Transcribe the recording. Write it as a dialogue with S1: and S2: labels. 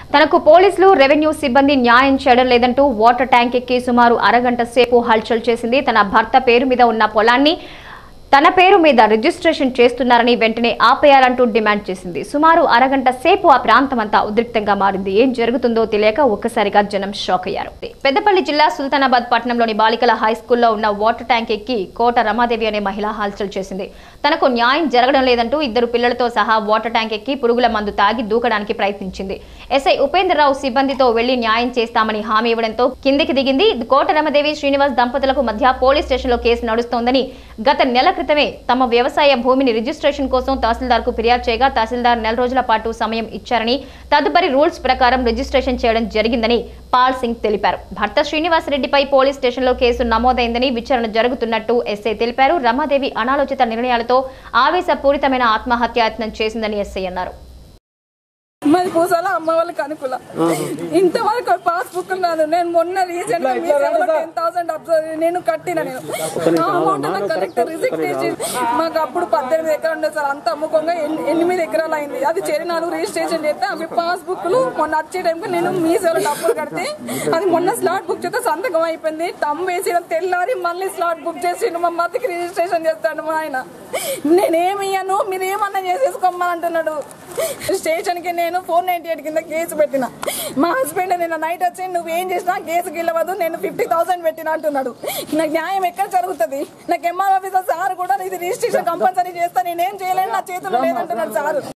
S1: తనకు పోలీసులు రెవెన్యూ సిబ్బంది న్యాయం చేయడం లేదంటూ వాటర్ ట్యాంక్ ఎక్కి సుమారు అరగంట సేపు హల్చల్ చేసింది తన భర్త పేరు మీద ఉన్న పొలాన్ని తన పేరు మీద రిజిస్ట్రేషన్ చేస్తున్నారని వెంటనే ఆపేయాలంటూ డిమాండ్ చేసింది సుమారు అరగంట సేపు ఆ ప్రాంతమంతా ఉద్రిక్తంగా మారింది ఏం జరుగుతుందో తెలియక ఒక్కసారిగా జనం షాక్ అయ్యారు పెద్దపల్లి జిల్లా సుల్తానాబాద్ పట్టణంలోని బాలికల హై స్కూల్లో ఉన్న వాటర్ ట్యాంక్ ఎక్కి కోట రమాదేవి అనే మహిళ హల్చల్ చేసింది తనకు న్యాయం జరగడం లేదంటూ ఇద్దరు పిల్లలతో సహా వాటర్ ట్యాంక్ ఎక్కి పురుగుల మందు తాగి దూకడానికి ప్రయత్నించింది ఎస్ఐ ఉపేంద్రరావు సిబ్బందితో వెళ్లి న్యాయం చేస్తామని హామీ ఇవ్వడంతో కిందికి దిగింది కోట రమదేవి శ్రీనివాస్ దంపతులకు మధ్య పోలీస్ స్టేషన్లో కేసు నడుస్తోందని గత నెల క్రితమే తమ వ్యవసాయ భూమిని రిజిస్ట్రేషన్ కోసం తహసీల్దార్కు ఫిర్యాదు చేయగా తహసీల్దార్ నెల రోజుల పాటు సమయం ఇచ్చారని తదుపరి రూల్స్ ప్రకారం రిజిస్ట్రేషన్ చేయడం జరిగిందని పాల్ సింగ్ తెలిపారు భర్త శ్రీనివాస్ రెడ్డిపై పోలీస్ స్టేషన్లో కేసు నమోదైందని విచారణ జరుగుతున్నట్టు ఎస్ఐ తెలిపారు రమాదేవి అనాలోచిత నిర్ణయాలతో ఆవేశపూరితమైన ఆత్మహత్యాయత్నం చేసిందని ఎస్ఐ అన్నారు
S2: మాది పూసాల అమ్మ వాళ్ళకి అనుకూల ఇంతవరకు పాస్బుక్ నాది నేను మొన్న రీసెంట్ గా మీ సేవలో టెన్ థౌసండ్ అబ్జర్వ్ నేను కట్టిన నేను ఆ అమౌంట్ నాకు కరెక్ట్ రిజెక్ట్ చేసి మాకు అప్పుడు పద్దెనిమిది ఎకరాలు ఉండే సార్ అంత అమ్ముకోగా ఎన్- ఎనిమిది ఎకరాలు అయింది అది చేరి నాలుగు రిజిస్ట్రేషన్ చేస్తే అవి పాస్బుక్ లు మొన్న వచ్చే టైంకి నేను మీ సేవలో డబ్బులు కడితే అది మొన్న స్లాట్ బుక్ చేస్తే సంతకం అయిపోయింది టమ్ వేసి తెల్లారి మళ్ళీ స్లాట్ బుక్ చేసి మా మధ్యకి రిజిస్ట్రేషన్ చేస్తాడు మా ఆయన నేనేమి ఇయ్యను మీరు ఏమన్నా చేసేసుకోమని అంటున్నాడు స్టేషన్ కి నేను ఫోర్ నైన్టీ ఎయిట్ కింద కేసు పెట్టిన మా హస్బెండ్ నిన్న నైట్ వచ్చి నువ్వు ఏం చేసినా కేసు గెలవదు నేను ఫిఫ్టీ థౌసండ్ పెట్టిన అంటున్నాడు నాకు న్యాయం ఎక్కడ జరుగుతుంది నాకు ఎంఆర్ ఆఫీసర్ సార్ కూడా ఇది రిజిస్ట్రేషన్ కంపల్సరీ చేస్తా నేనేం చేయలేను నా చేతులు లేదంటున్నాడు సార్